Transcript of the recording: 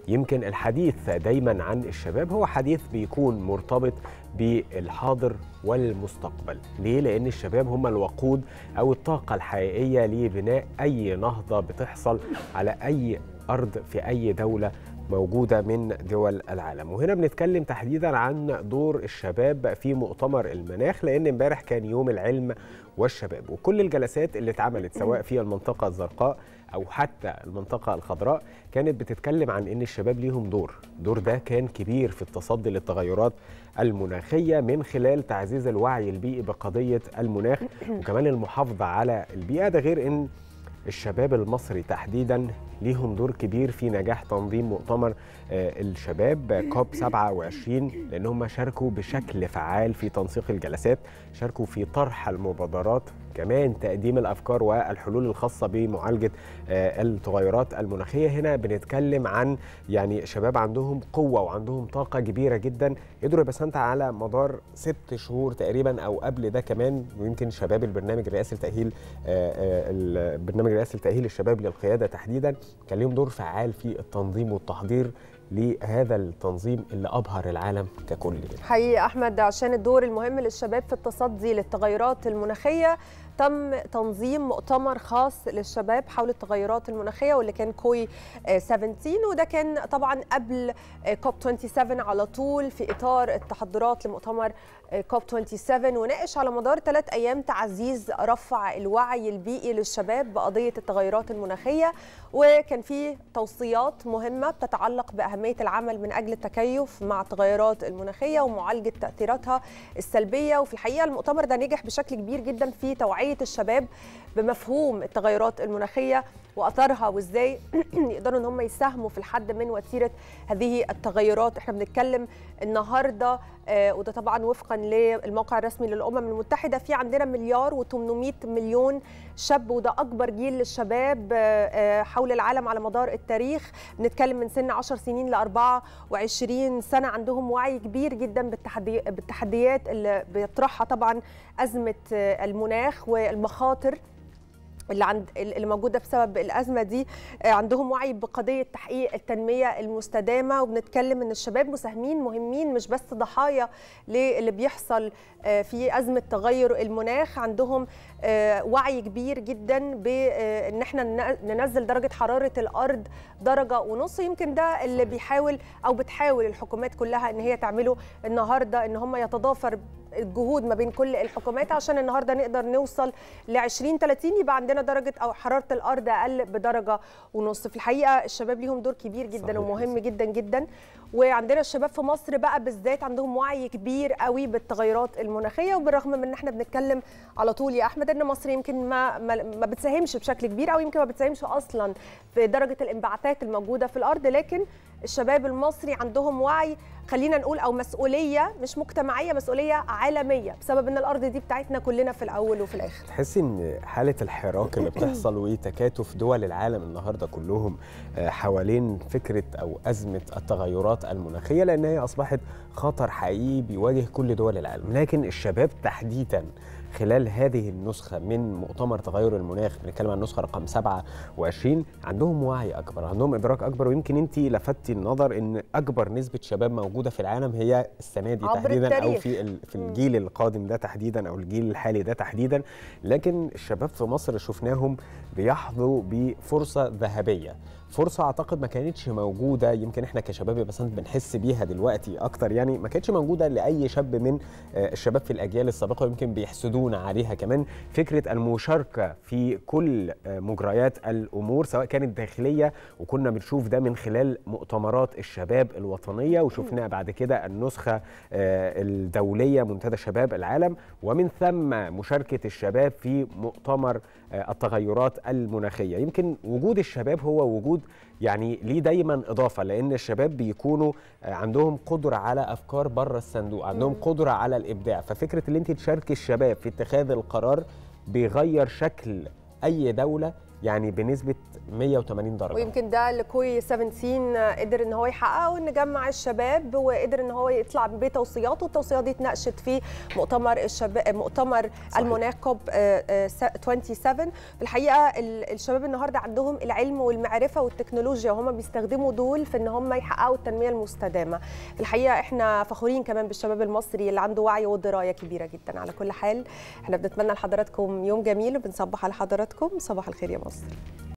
يمكن الحديث دايما عن الشباب هو حديث بيكون مرتبط بالحاضر والمستقبل ليه لان الشباب هم الوقود او الطاقه الحقيقيه لبناء اي نهضه بتحصل على اي ارض في اي دوله موجودة من دول العالم وهنا بنتكلم تحديدا عن دور الشباب في مؤتمر المناخ لأن امبارح كان يوم العلم والشباب وكل الجلسات اللي اتعملت سواء في المنطقة الزرقاء أو حتى المنطقة الخضراء كانت بتتكلم عن أن الشباب ليهم دور دور ده كان كبير في التصدي للتغيرات المناخية من خلال تعزيز الوعي البيئي بقضية المناخ وكمان المحافظة على البيئة ده غير أن الشباب المصري تحديدا ليهم دور كبير في نجاح تنظيم مؤتمر الشباب كوب 27 لان هم شاركوا بشكل فعال في تنسيق الجلسات شاركوا في طرح المبادرات كمان تقديم الافكار والحلول الخاصه بمعالجه التغيرات المناخيه هنا بنتكلم عن يعني شباب عندهم قوه وعندهم طاقه كبيره جدا قدروا يبسنت على مدار ست شهور تقريبا او قبل ده كمان ويمكن شباب البرنامج الرئاسي لتاهيل البرنامج الرئاسي لتاهيل الشباب للقياده تحديدا كان لهم دور فعال في التنظيم والتحضير لهذا التنظيم اللي ابهر العالم ككل حقيقي احمد عشان الدور المهم للشباب في التصدي للتغيرات المناخيه تم تنظيم مؤتمر خاص للشباب حول التغيرات المناخيه واللي كان كوي 17 وده كان طبعا قبل كوب 27 على طول في اطار التحضيرات لمؤتمر كوب 27 وناقش على مدار ثلاث ايام تعزيز رفع الوعي البيئي للشباب بقضيه التغيرات المناخيه وكان في توصيات مهمه بتتعلق باهميه العمل من اجل التكيف مع التغيرات المناخيه ومعالجه تاثيراتها السلبيه وفي الحقيقه المؤتمر ده نجح بشكل كبير جدا في توعيه الشباب بمفهوم التغيرات المناخيه واثرها وازاي يقدروا ان هم يساهموا في الحد من وتيره هذه التغيرات احنا بنتكلم النهارده آه وده طبعا وفقا للموقع الرسمي للامم المتحده في عندنا مليار و800 مليون شاب وده اكبر جيل للشباب آه حول العالم على مدار التاريخ بنتكلم من سن 10 سنين ل 24 سنه عندهم وعي كبير جدا بالتحدي بالتحديات اللي بيطرحها طبعا ازمه المناخ والمخاطر اللي عند اللي موجوده بسبب الازمه دي عندهم وعي بقضيه تحقيق التنميه المستدامه وبنتكلم ان الشباب مساهمين مهمين مش بس ضحايا للي بيحصل في ازمه تغير المناخ عندهم وعي كبير جدا بان احنا ننزل درجه حراره الارض درجه ونص يمكن ده اللي بيحاول او بتحاول الحكومات كلها ان هي تعمله النهارده ان هم يتضافر الجهود ما بين كل الحكومات عشان النهارده نقدر نوصل ل 20 30 يبقى عندنا درجه او حراره الارض اقل بدرجه ونص في الحقيقه الشباب ليهم دور كبير جدا صحيح. ومهم جدا جدا وعندنا الشباب في مصر بقى بالذات عندهم وعي كبير قوي بالتغيرات المناخيه وبالرغم من ان احنا بنتكلم على طول يا احمد ان مصر يمكن ما ما بتساهمش بشكل كبير او يمكن ما بتساهمش اصلا في درجه الانبعاثات الموجوده في الارض لكن الشباب المصري عندهم وعي خلينا نقول او مسؤوليه مش مجتمعيه مسؤوليه عالميه بسبب ان الارض دي بتاعتنا كلنا في الاول وفي الاخر تحسي ان حاله الحراك اللي بتحصل وتكاتف دول العالم النهارده كلهم حوالين فكره او ازمه التغيرات المناخيه لان هي اصبحت خطر حقيقي بيواجه كل دول العالم لكن الشباب تحديدا خلال هذه النسخة من مؤتمر تغير المناخ بنتكلم عن النسخة رقم 27 عندهم وعي أكبر عندهم إدراك أكبر ويمكن أنت لفتي النظر أن أكبر نسبة شباب موجودة في العالم هي السنة دي تحديدا التاريخ. أو في في الجيل القادم ده تحديدا أو الجيل الحالي ده تحديدا لكن الشباب في مصر شفناهم بيحظوا بفرصة ذهبية فرصه اعتقد ما كانتش موجوده يمكن احنا كشباب بس بنحس بيها دلوقتي اكتر يعني ما كانتش موجوده لاي شاب من الشباب في الاجيال السابقه يمكن بيحسدونا عليها كمان فكره المشاركه في كل مجريات الامور سواء كانت داخليه وكنا بنشوف ده من خلال مؤتمرات الشباب الوطنيه وشفنا بعد كده النسخه الدوليه منتدى شباب العالم ومن ثم مشاركه الشباب في مؤتمر التغيرات المناخيه يمكن وجود الشباب هو وجود يعني ليه دايما اضافه لان الشباب بيكونوا عندهم قدره على افكار بره الصندوق عندهم قدره على الابداع ففكره ان انت تشاركي الشباب في اتخاذ القرار بيغير شكل اي دوله يعني بنسبه 180 درجه ويمكن ده اللي كوي 17 قدر ان هو يحققه ان جمع الشباب وقدر ان هو يطلع بتوصيات والتوصيات دي اتناقشت في مؤتمر الشباب مؤتمر صحيح. المناخ كوب 27 في الحقيقه ال- الشباب النهارده عندهم العلم والمعرفه والتكنولوجيا وهم بيستخدموا دول في ان هم يحققوا التنميه المستدامه في الحقيقه احنا فخورين كمان بالشباب المصري اللي عنده وعي ودرايه كبيره جدا على كل حال احنا بنتمنى لحضراتكم يوم جميل وبنصبح على حضراتكم صباح الخير يا مصر